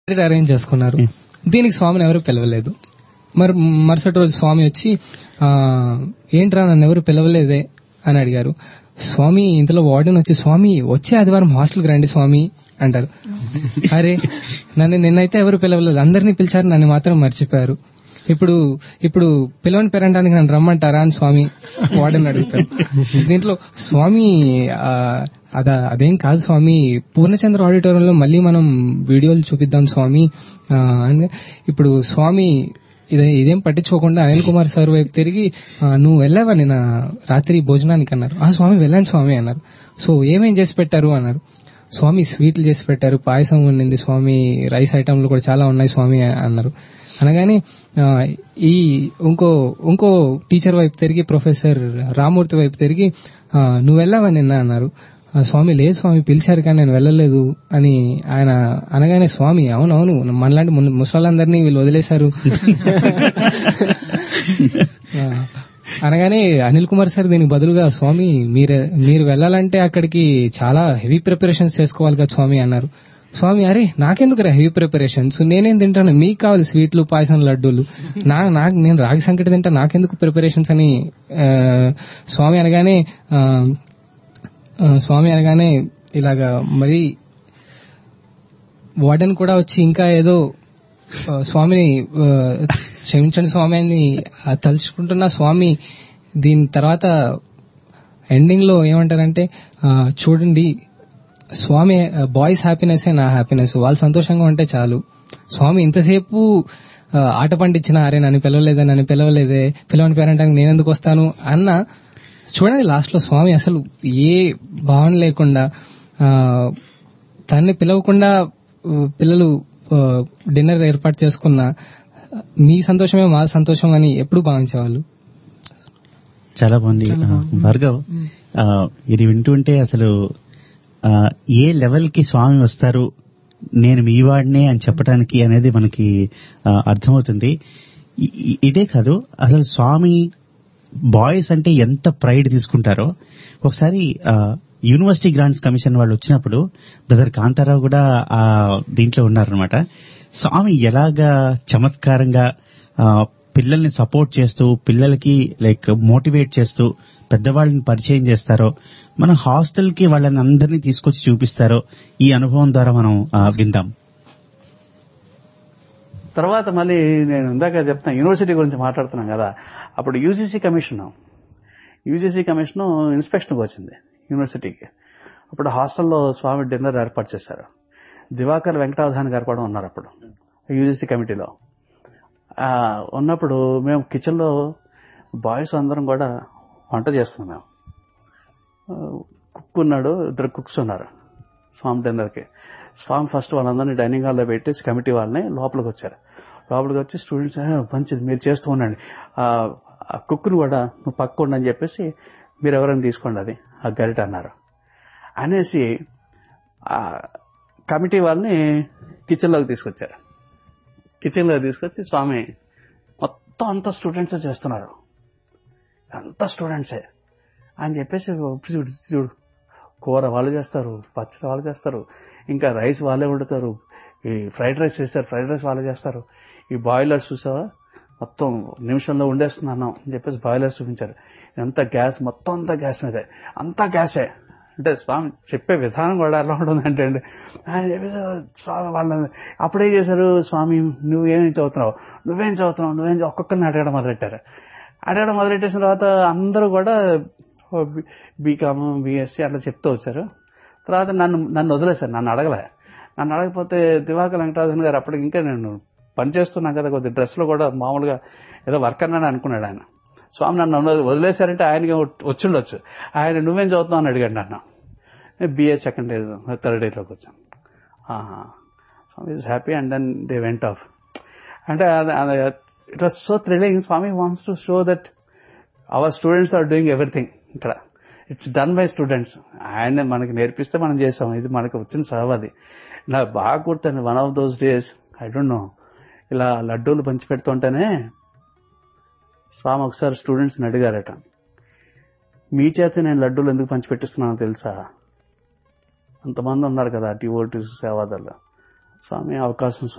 arrange చేసుకున్నారు దీనికి స్వామిని ఎవరు పిలవలేదు మరి మరుసటి రోజు స్వామి వచ్చి ఆ ఏంట్రా నన్ను ఎవరు పిలవలేదే అని అడిగారు స్వామి ఇంతలో వార్డెన్ వచ్చి స్వామి వచ్చే ఆదివారం హాస్టల్కి రండి స్వామి అంటారు అరే నన్ను నిన్నైతే ఎవరు పిలవలేదు అందరినీ పిలిచారు నన్ను మాత్రం మర్చిపోయారు ఇప్పుడు ఇప్పుడు పిలవని పెరంటానికి నన్ను రమ్మంటారా అని స్వామి వార్డెన్ అడుగుతారు దీంట్లో స్వామి ఆ, అద అదేం కాదు స్వామి పూర్ణచంద్ర ఆడిటోరియంలో మళ్ళీ మనం వీడియోలు చూపిద్దాం స్వామి ఆ, అని ఇప్పుడు స్వామి ఇదే ఇదేం పట్టించుకోకుండా అనిల్ కుమార్ సార్ వైపు తిరిగి "ఆ, నువ్వు వెళ్ళావా నిన్న రాత్రి భోజనానికి అన్నారు ఆ స్వామి వెళ్ళాను స్వామి అన్నారు సో ఏమేం చేసి పెట్టారు అన్నారు స్వామి స్వీట్లు చేసి పెట్టారు పాయసం ఉండింది స్వామి రైస్ ఐటమ్లు కూడా చాలా ఉన్నాయి స్వామి అన్నారు అనగానే ఆ, ఈ ఇంకో ఇంకో టీచర్ వైపు తిరిగి ప్రొఫెసర్ రామూర్తి వైపు తిరిగి "ఆ, నువ్వు వెళ్ళావా నిన్న అన్నారు "ఆ, స్వామి లేదు స్వామి పిలిచారు కానీ నేను వెళ్ళలేదు అని ఆయన అనగానే స్వామి అవునవును మనలాంటి ము- ముసలాళ్ళందరినీ వీళ్ళు వదిలేశారు ఆ, అనగానే అనిల్ కుమార్ సార్ దీనికి బదులుగా స్వామి మీరు మీరు వెళ్ళాలంటే అక్కడికి చాలా హెవీ ప్రిపరేషన్స్ చేసుకోవాలి కదా స్వామి అన్నారు స్వామి అరే నాకెందుకు రా హెవీ ప్రిపరేషన్స్ నేనేం తింటాను మీకు కావాలి స్వీట్లు పాయసం లడ్డూలు నా నాకు నేను రాగి సంకటి తింటా నాకెందుకు ప్రిపరేషన్స్ అని ఆ, స్వామి అనగానే ఆ, ఆ, స్వామి అనగానే ఇలాగా మరి వార్డెన్ కూడా వచ్చి ఇంకా ఏదో ఆ, స్వామిని ఆ, క్షమించండి స్వామి అని ఆ, తలుచుకుంటున్న స్వామి దీని తర్వాత ఎండింగ్ లో ఏమంటారంటే ఆ, చూడండి స్వామి బాయ్స్ హ్యాపీనెస్ నా హ్యాపీనెస్ వాళ్ళు సంతోషంగా ఉంటే చాలు స్వామి ఇంతసేపు ఆ, ఆట పండించిన అరే నన్ను పిలవలేదే నన్ను పిలవలేదే పిలవని పేరంటానికి నేను ఎందుకు వస్తాను అన్న చూడండి లాస్ట్ లో స్వామి అసలు ఏ భావన లేకుండా ఆ, తన్ని పిలవకుండా ఆ, పిల్లలు డిన్నర్ ఏర్పాటు చేసుకున్న మీ సంతోషమే మా సంతోషం అని ఎప్పుడు భావించేవాళ్ళు చాలా బాగుంది ఆ, భార్గవ్ ఆ, ఇది వింటుంటే అసలు ఆ, ఏ లెవెల్ కి స్వామి వస్తారు నేను మీ వాడినే అని చెప్పడానికి అనేది మనకి ఆ, అర్థమవుతుంది ఇ- ఇ- ఇదే కాదు అసలు స్వామి బాయ్స్ అంటే ఎంత ప్రైడ్ తీసుకుంటారో ఒకసారి ఆ, యూనివర్సిటీ గ్రాంట్స్ కమిషన్ వాళ్ళు వచ్చినప్పుడు బ్రదర్ కాంతారావు కూడా ఆ దీంట్లో ఉన్నారనమాట స్వామి ఎలాగా చమత్కారంగా ఆ, పిల్లల్ని సపోర్ట్ చేస్తూ పిల్లలకి లైక్ మోటివేట్ చేస్తూ పెద్దవాళ్ళని పరిచయం చేస్తారో మన హాస్టల్ కి వాళ్ళని అందరినీ తీసుకొచ్చి చూపిస్తారో ఈ అనుభవం ద్వారా మనం ఆ, విందాం తర్వాత మళ్ళీ నేను ఇందాక చెప్తాను యూనివర్సిటీ గురించి మాట్లాడుతున్నాం కదా అప్పుడు యూజీసీ కమిషన్ యూజీసీ కమిషన్ ఇన్స్పెక్షన్కి వచ్చింది యూనివర్సిటీకి అప్పుడు హాస్టల్లో స్వామి డిన్నర్ ఏర్పాటు చేశారు దివాకర్ వెంకటావధాన్ గారు కూడా ఉన్నారు అప్పుడు యూజీసీ కమిటీలో ఆ, ఉన్నప్పుడు మేము కిచెన్లో బాయ్స్ అందరం కూడా వంట చేస్తున్నాం మేము ఆ, కుక్ ఉన్నాడు ఇద్దరు కుక్స్ ఉన్నారు స్వామి డిన్నర్కి స్వామి ఫస్ట్ వాళ్ళందరినీ డైనింగ్ హాల్లో పెట్టేసి కమిటీ వాళ్ళని లోపలికి వచ్చారు లోపలికి వచ్చి స్టూడెంట్స్ "ఆ, మంచిది మీరు చేస్తూ ఉండండి ఆ, ఆ కుక్ని కూడా నువ్వు పక్క ఉండని చెప్పేసి మీరు ఎవరైనా తీసుకోండి అది ఆ గరిట అన్నారు అనేసి ఆ కమిటీ వాళ్ళని కిచెన్లోకి తీసుకొచ్చారు కిచెన్లోకి తీసుకొచ్చి స్వామి మొత్తం అంతా స్టూడెంట్స్ చేస్తున్నారు అంతా స్టూడెంట్సే అని చెప్పేసి చూడు చూడు కూర వాళ్ళు చేస్తారు పచ్చడి వాళ్ళు చేస్తారు ఇంకా రైస్ వాళ్ళే వండుతారు ఈ ఫ్రైడ్ రైస్ చేస్తారు ఫ్రైడ్ రైస్ వాళ్ళే చేస్తారు ఈ బాయిలర్స్ చూసావా మొత్తం నిమిషంలో ఉండేస్తుంది అన్నం అని చెప్పేసి బాయిలర్స్ చూపించారు ఎంత గ్యాస్ మొత్తం అంతా గ్యాస్ మీదే అంతా గ్యాసే అంటే స్వామి చెప్పే విధానం కూడా ఎలా ఉంటుందంటే అండి ఆయన చెప్పేసి స్వామి వాళ్ళని అప్పుడేం చేశారు స్వామి నువ్వేం చదువుతున్నావు నువ్వేం చదువుతున్నావు నువ్వేం చదువు-" ఒక్కొక్కరిని అడగడం మొదలెట్టారు అడగడం మొదలెట్టేసిన తర్వాత అందరూ కూడా బీకామ్ బీఎస్సీ అట్లా చెప్తూ వచ్చారు తర్వాత నన్ను నన్ను వదిలేశారు నన్ను అడగలే నన్ను అడగకపోతే దివాకర్ వెంకటరాజన్ గారు అప్పటికి ఇంకా నేను పని చేస్తున్నాను కదా కొద్ది డ్రెస్లో కూడా మామూలుగా ఏదో వర్క్ అన్నాను అనుకున్నాడు ఆయన స్వామి నన్ను వదిలే- వదిలేశారంటే ఆయనకి వచ్చిండొచ్చు ఆయన నువ్వేం చదువుతున్నావు అని అడిగాడు నన్ను బిఏ సెకండ్ ఇయర్ థర్డ్ ఇయర్లోకి వచ్చాను Swami is happy and then they went off అంటే it was so thrilling Swami wants to show that our students are doing everything ఇక్కడ ఇట్స్ డన్ బై స్టూడెంట్స్ ఆయన మనకి నేర్పిస్తే మనం చేసాం ఇది మనకి వచ్చిన సర్వ్ అది నాకు బాగా గుర్తండి one of those days I don't know ఇలా లడ్డూలు పంచి పెడుతుంటేనే స్వామి ఒకసారి స్టూడెంట్స్ని అడిగారట మీ చేత నేను లడ్డూలు ఎందుకు పంచిపెట్టిస్తున్నానో తెలుసా అంతమంది ఉన్నారు కదా టీఓటీస్ సేవాదాలు స్వామి అవకాశం